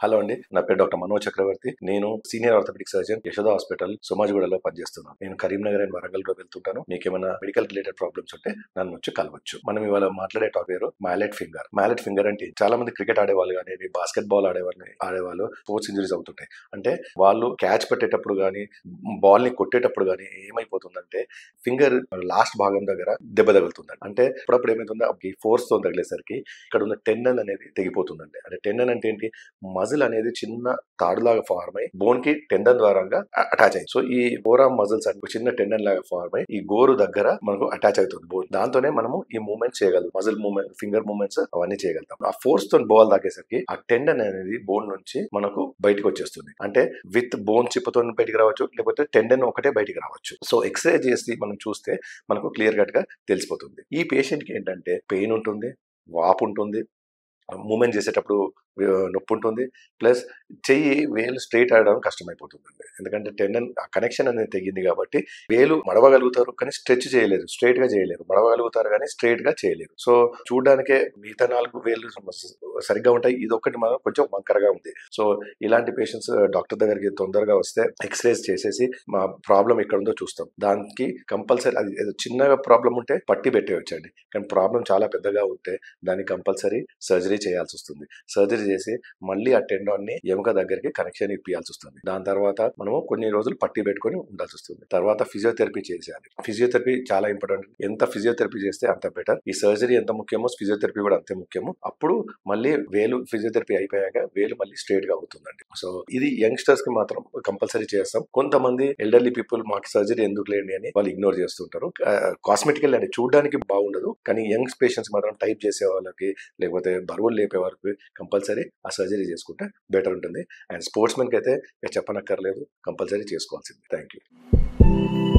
hello అండి నా పేరు డాక్టర్ మనోజ్ చక్రవర్తి నేను senior orthopaedic surgeon Yashoda hospital సోమాజిగూడలో పనిచేస్తున్నాను నేను కరీంనగర్ అండ్ వరంగల్ లో వెళ్తుంటాను మీకు ఏమైనా మెడికల్ రిలేటెడ్ ప్రాబ్లమ్స్ ఉంటే నన్ను వచ్చి కలవచ్చు మనం ఇవాళ మాట్లాడే టాపిక్ పేరు మ్యాలెట్ ఫింగర్ మ్యాలెట్ ఫింగర్ అంటే చాలా మంది క్రికెట్ ఆడేవాళ్ళు కానీ బాస్కెట్ బాల్ ఆడేవాళ్ళు ఆడేవాళ్ళు స్పోర్ట్స్ ఇంజరీస్ అవుతుంటాయి అంటే వాళ్ళు క్యాచ్ పెట్టేటప్పుడు కానీ బాల్ ని కొట్టేటప్పుడు కానీ ఏమైపోతుందంటే ఫింగర్ లాస్ట్ భాగం దగ్గర దెబ్బ తగులుతుందండి అంటే అప్పుడప్పుడు ఏమైతుందో ఈ ఫోర్స్ తో తగిలేసరికి ఇక్కడ ఉన్న టెండన్ అనేది తెగిపోతుందండి అంటే టెండన్ అంటే ఏంటి మజిల్ అనేది చిన్న తాడులాగా ఫార్మ్ అయ్యి బోన్ కి టెండన్ ద్వారంగా అటాచ్ అయ్యి సో ఈ ఫోరామ్ మజిల్స్ అంటే చిన్న టెండన్ లాగా ఫార్మ్ అయ్యి ఈ గోరు దగ్గర మనకు అటాచ్ అవుతుంది బోన్ దాంతోనే మనము ఈ మూమెంట్స్ చేయగలం మజిల్ మూమెంట్ ఫింగర్ మూమెంట్స్ అవన్నీ చేయగలుగుతాం ఆ ఫోర్స్ తో బాల్ తాకేసరికి ఆ టెండన్ అనేది బోన్ నుంచి మనకు బయటకు వచ్చేస్తుంది అంటే విత్ బోన్ చిప్పతో బయటికి రావచ్చు లేకపోతే టెండన్ ఒకటే బయటికి రావచ్చు సో ఎక్స్రే చేసి మనం చూస్తే మనకు క్లియర్ కట్ గా తెలిసిపోతుంది ఈ పేషెంట్ కి ఏంటంటే పెయిన్ ఉంటుంది వాపు ఉంటుంది మూమెంట్ చేసేటప్పుడు ఆ, నొప్పి ఉంటుంది ప్లస్ చెయ్యి వేలు స్ట్రైట్ ఆడడం కష్టమైపోతుందండి ఎందుకంటే టెండన్ ఆ కనెక్షన్ అనేది తెగింది కాబట్టి వేలు మడవగలుగుతారు కానీ స్ట్రెచ్ చేయలేరు స్ట్రైట్ గా చేయలేరు మడవగలుగుతారు కానీ స్ట్రైట్ గా చేయలేరు సో చూడడానికే మిగతా నాలుగు వేలు సరిగ్గా ఉంటాయి ఇది ఒక్కటి మాత్రం కొంచెం వంకరగా ఉంది సో ఇలాంటి పేషెంట్స్ డాక్టర్ దగ్గరికి తొందరగా వస్తే ఎక్స్రేస్ చేసేసి మా ప్రాబ్లం ఎక్కడ ఉందో చూస్తాం దానికి కంపల్సరీ అది ఏదో చిన్నగా ప్రాబ్లం ఉంటే పట్టి పెట్టేయచ్చండి కానీ ప్రాబ్లం చాలా పెద్దగా ఉంటే దానికి కంపల్సరీ సర్జరీ చేయాల్సి వస్తుంది సర్జరీ చేసి మళ్ళీ ఆ టెండాన్ ని ఎముక దగ్గరికి కనెక్షన్ ఇప్పియాల్సి వస్తుంది దాని తర్వాత మనము కొన్ని రోజులు పట్టి పెట్టుకొని ఉండాల్సి వస్తుంది తర్వాత ఫిజియోథెరపీ చేసేయాలి ఫిజియోథెరపీ చాలా ఇంపార్టెంట్ ఎంత ఫిజియోథెరపీ చేస్తే అంత బెటర్ ఈ సర్జరీ ఎంత ముఖ్యమో ఫిజియోథెరపీ కూడా అంతే ముఖ్యము అప్పుడు మళ్ళీ వేలు ఫిజియోథెరపీ అయిపోయాక వేలు మళ్ళీ స్ట్రైట్ గా అవుతుందండి సో ఇది యంగ్స్టర్స్ కి మాత్రం కంపల్సరీ చేస్తాం కొంతమంది ఎల్డర్లీ పీపుల్ మాకు సర్జరీ ఎందుకు లేండి అని వాళ్ళు ఇగ్నోర్ చేస్తుంటారు కాస్మెటికల్ అంటే చూడడానికి బాగుండదు కానీ యంగ్ పేషెంట్స్ మాత్రం టైప్ చేసే వాళ్ళకి లేకపోతే బరువులు లేపే వారికి కంపల్సరీ ఆ సర్జరీ చేసుకుంటే బెటర్ ఉంటుంది అండ్ స్పోర్ట్స్ మెన్కి అయితే ఇక చెప్పనక్కర్లేదు కంపల్సరీ చేసుకోవాల్సింది థ్యాంక్ యూ